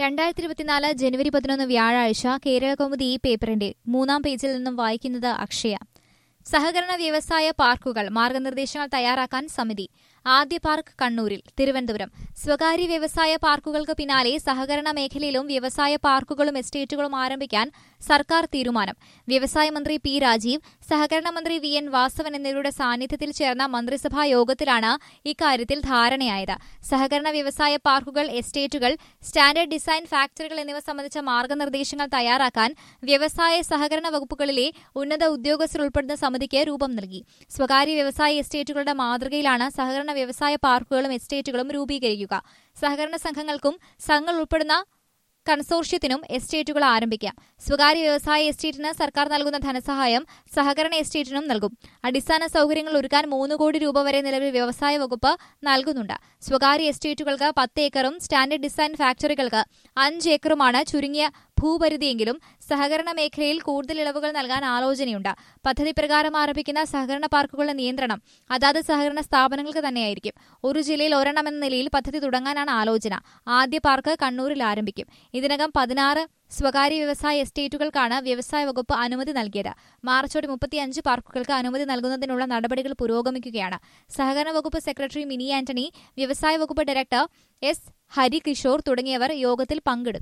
രണ്ടായിരത്തി ഇരുപത്തിനാല് ജനുവരി പതിനൊന്ന് വ്യാഴാഴ്ച കേരളകൗമുദി ഈ പേപ്പറിന്റെ മൂന്നാം പേജിൽ നിന്നും വായിക്കുന്നത് അക്ഷയ സഹകരണ വ്യവസായ പാർക്കുകൾ മാർഗനിർദ്ദേശങ്ങൾ തയ്യാറാക്കാൻ സമിതി ആദ്യ പാർക്ക് കണ്ണൂരിൽ തിരുവനന്തപുരം സ്വകാര്യ വ്യവസായ പാർക്കുകൾക്ക് പിന്നാലെ സഹകരണ മേഖലയിലും വ്യവസായ പാർക്കുകളും എസ്റ്റേറ്റുകളും ആരംഭിക്കാൻ സർക്കാർ തീരുമാനം വ്യവസായ മന്ത്രി പി രാജീവ് സഹകരണ മന്ത്രി വി എൻ വാസവൻ എന്നിവരുടെ സാന്നിധ്യത്തിൽ ചേർന്ന മന്ത്രിസഭാ യോഗത്തിലാണ് ഇക്കാര്യത്തിൽ ധാരണയായത് സഹകരണ വ്യവസായ പാർക്കുകൾ എസ്റ്റേറ്റുകൾ സ്റ്റാൻഡേർഡ് ഡിസൈൻ ഫാക്ടറികൾ എന്നിവ സംബന്ധിച്ച മാർഗനിർദ്ദേശങ്ങൾ തയ്യാറാക്കാൻ വ്യവസായ സഹകരണ വകുപ്പുകളിലെ ഉന്നത ഉദ്യോഗസ്ഥർ ഉൾപ്പെടുന്ന സമിതിക്ക് രൂപം നൽകി സ്വകാര്യ വ്യവസായ എസ്റ്റേറ്റുകളുടെ മാതൃകയിലാണ് സഹകരണ വ്യവസായ പാർക്കുകളും എസ്റ്റേറ്റുകളും രൂപീകരിക്കുക സഹകരണ സംഘങ്ങൾക്കും സംഘങ്ങൾ ഉൾപ്പെടുന്ന കൺസോർഷ്യത്തിനും എസ്റ്റേറ്റുകൾ ആരംഭിക്കാം സ്വകാര്യ വ്യവസായ എസ്റ്റേറ്റിന് സർക്കാർ നൽകുന്ന ധനസഹായം സഹകരണ എസ്റ്റേറ്റിനും നൽകും അടിസ്ഥാന സൗകര്യങ്ങൾ ഒരുക്കാൻ മൂന്ന് കോടി രൂപ വരെ നിലവിൽ വ്യവസായ വകുപ്പ് നൽകുന്നുണ്ട് സ്വകാര്യ എസ്റ്റേറ്റുകൾക്ക് പത്ത് ഏക്കറും സ്റ്റാൻഡേർഡ് ഡിസൈൻ ഫാക്ടറികൾക്ക് അഞ്ച് ഏക്കറുമാണ് ചുരുങ്ങിയ ഭൂപരിധിയെങ്കിലും സഹകരണ മേഖലയിൽ കൂടുതൽ ഇളവുകൾ നൽകാൻ ആലോചനയുണ്ട് പദ്ധതി പ്രകാരം ആരംഭിക്കുന്ന സഹകരണ പാർക്കുകളുടെ നിയന്ത്രണം അതാത് സഹകരണ സ്ഥാപനങ്ങൾക്ക് തന്നെയായിരിക്കും ഒരു ജില്ലയിൽ ഒരെണ്ണം എന്ന നിലയിൽ പദ്ധതി തുടങ്ങാനാണ് ആലോചന ആദ്യ പാർക്ക് കണ്ണൂരിൽ ആരംഭിക്കും ഇതിനകം പതിനാറ് സ്വകാര്യ വ്യവസായ എസ്റ്റേറ്റുകൾക്കാണ് വ്യവസായ വകുപ്പ് അനുമതി നൽകിയത് മാർച്ചോടെ മുപ്പത്തിയഞ്ച് പാർക്കുകൾക്ക് അനുമതി നൽകുന്നതിനുള്ള നടപടികൾ പുരോഗമിക്കുകയാണ് സഹകരണ വകുപ്പ് സെക്രട്ടറി മിനി ആന്റണി വ്യവസായ വകുപ്പ് ഡയറക്ടർ എസ് ഹരികിഷോർ തുടങ്ങിയവർ യോഗത്തിൽ പങ്കെടുത്തു